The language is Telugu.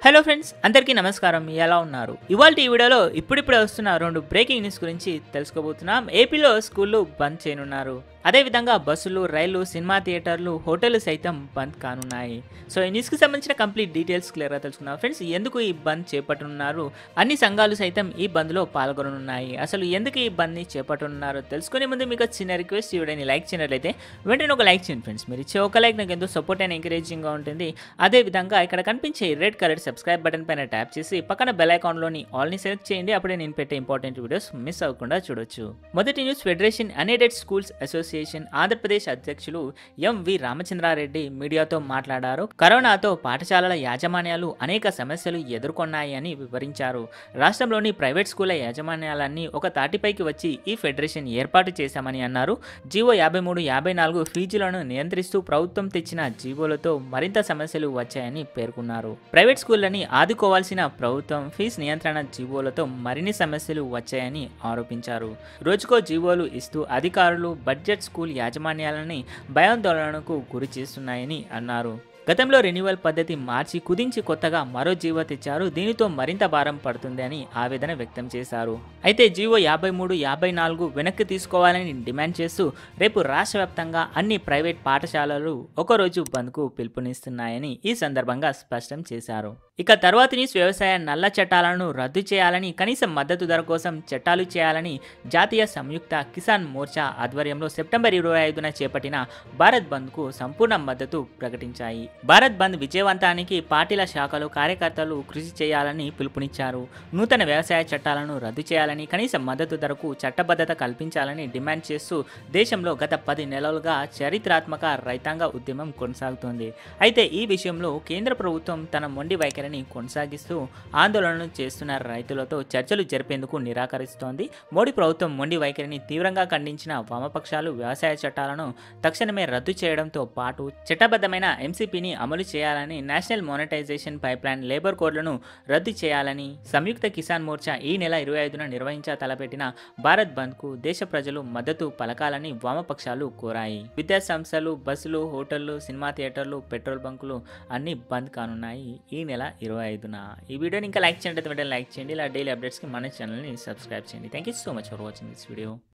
హలో ఫ్రెండ్స్ అందరికీ నమస్కారం ఎలా ఉన్నారు ఇవాళ ఈ వీడియోలో ఇప్పుడిప్పుడే వస్తున్న రెండు బ్రేకింగ్ న్యూస్ గురించి తెలుసుకోబోతున్నాం ఏపీలో స్కూళ్ళు బంద్ చేయనున్నారు అదేవిధంగా బస్సులు రైళ్లు సినిమా థియేటర్లు హోటళ్లు సైతం బంద్ కానున్నాయి సో ఈ న్యూస్కి సంబంధించిన కంప్లీట్ డీటెయిల్స్ క్లియర్గా తెలుసుకున్నాం ఫ్రెండ్స్ ఎందుకు ఈ బంద్ చేపట్టనున్నారు అన్ని సంఘాలు సైతం ఈ బంద్లో పాల్గొననున్నాయి అసలు ఎందుకు ఈ బంద్ని చేపట్టనున్నారు తెలుసుకునే ముందు మీకు ఒక చిన్న రిక్వెస్ట్ ఈ వీడియోని లైక్ చేయనట్లయితే వెంటనే ఒక లైక్ చేయండి ఫ్రెండ్స్ మీరు ఇచ్చే ఒక లైక్ నాకు ఎంతో సపోర్ట్ అండ్ ఎంకరేజింగ్గా ఉంటుంది అదేవిధంగా ఇక్కడ కనిపించే రెడ్ కలర్ సబ్స్క్రైబ్ బటన్ పైన ట్యాప్ చేసి పక్కన బెల్ ఐకాన్లోని ఆల్ని సెలెక్ట్ చేయండి అప్పుడే నేను పెట్టే ఇంపార్టెంట్ వీడియోస్ మిస్ అవ్వకుండా చూడొచ్చు మొదటి news federation అన్ఎడెడ్ schools association Andhra Pradesh అధ్యక్షులు ఎంవి రామచంద్రారెడ్డి మీడియాతో మాట్లాడారు కరోనాతో పాఠశాలల యాజమాన్యాలు అనేక సమస్యలు ఎదుర్కొన్నాయి అని వివరించారు రాష్ట్రంలోని ప్రైవేట్ స్కూళ్ల యాజమాన్యాలన్నీ ఒక తాటిపైకి వచ్చి ఈ ఫెడరేషన్ ఏర్పాటు చేశామని అన్నారు జీవో యాభై మూడు యాభై నాలుగు ఫీజులను నియంత్రిస్తూ ప్రభుత్వం తెచ్చిన జీవోలతో మరింత సమస్యలు వచ్చాయని పేర్కొన్నారు ప్రైవేట్ స్కూళ్లని ఆదుకోవాల్సిన ప్రభుత్వం ఫీజు నియంత్రణ జీవోలతో మరిన్ని సమస్యలు వచ్చాయని ఆరోపించారు రోజుకో జీవోలు ఇస్తూ అధికారులు బడ్జెట్ స్కూల్ యాజమాన్యాలని భయాందోళనకు గురి చేస్తున్నాయని అన్నారు గతంలో రెన్యువల్ పద్ధతి మార్చి కుదించి కొత్తగా మరో జీవో తెచ్చారు దీనితో మరింత భారం పడుతుంది అని ఆవేదన వ్యక్తం చేశారు అయితే జీవో యాభై మూడు యాభై నాలుగు వెనక్కి తీసుకోవాలని డిమాండ్ చేస్తూ రేపు రాష్ట్ర వ్యాప్తంగా అన్ని ప్రైవేట్ పాఠశాలలు ఒకరోజు బంద్కు పిలుపునిస్తున్నాయని ఈ సందర్భంగా స్పష్టం చేశారు ఇక తర్వాతి న్యూస్ వ్యవసాయ నల్ల చట్టాలను రద్దు చేయాలని కనీస మద్దతు ధర కోసం చట్టాలు చేయాలని జాతీయ సంయుక్త కిసాన్ మోర్చా ఆధ్వర్యంలో సెప్టెంబర్ ఇరవై ఐదున చేపట్టిన భారత్ బంద్కు సంపూర్ణ మద్దతు ప్రకటించాయి భారత్ బంద్ విజయవంతానికి పార్టీల శాఖలు కార్యకర్తలు కృషి చేయాలని పిలుపునిచ్చారు నూతన వ్యవసాయ చట్టాలను రద్దు చేయాలని కనీస మద్దతు ధరకు చట్టబద్ధత కల్పించాలని డిమాండ్ చేస్తూ దేశంలో గత పది నెలలుగా చరిత్రాత్మక రైతాంగ ఉద్యమం కొనసాగుతోంది అయితే ఈ విషయంలో కేంద్ర ప్రభుత్వం తన మొండి వైఖరిని కొనసాగిస్తూ ఆందోళనలు చేస్తున్న రైతులతో చర్చలు జరిపేందుకు నిరాకరిస్తోంది మోడీ ప్రభుత్వం మొండి వైఖరిని తీవ్రంగా ఖండించిన వామపక్షాలు వ్యవసాయ చట్టాలను తక్షణమే రద్దు చేయడంతో పాటు చట్టబద్ధమైన ఎంసీపీని అమలు చేయాలని నేషనల్ మానిటైజేషన్ పైప్లైన్ లేబర్ కోడ్లను రద్దు చేయాలని సంయుక్త కిసాన్ మోర్చా ఈ నెల ఇరవై ఐదున నిర్వహించ తలపెట్టిన భారత్ బంద్కు దేశ ప్రజలు మద్దతు పలకాలని వామపక్షాలు కోరాయి విద్యా సంస్థలు బస్సులు హోటళ్లు సినిమా థియేటర్లు పెట్రోల్ బంకులు అన్ని బంద్ కానున్నాయి ఈ నెల ఇరవై ఐదున ఈ వీడియోని ఇంకా లైక్ చేయండి వెంటనే లైక్ చేయండి ఇలా డైలీ అప్డేట్స్కి మన ఛానల్ని సబ్స్క్రైబ్ చేయండి thank you so much for watching this video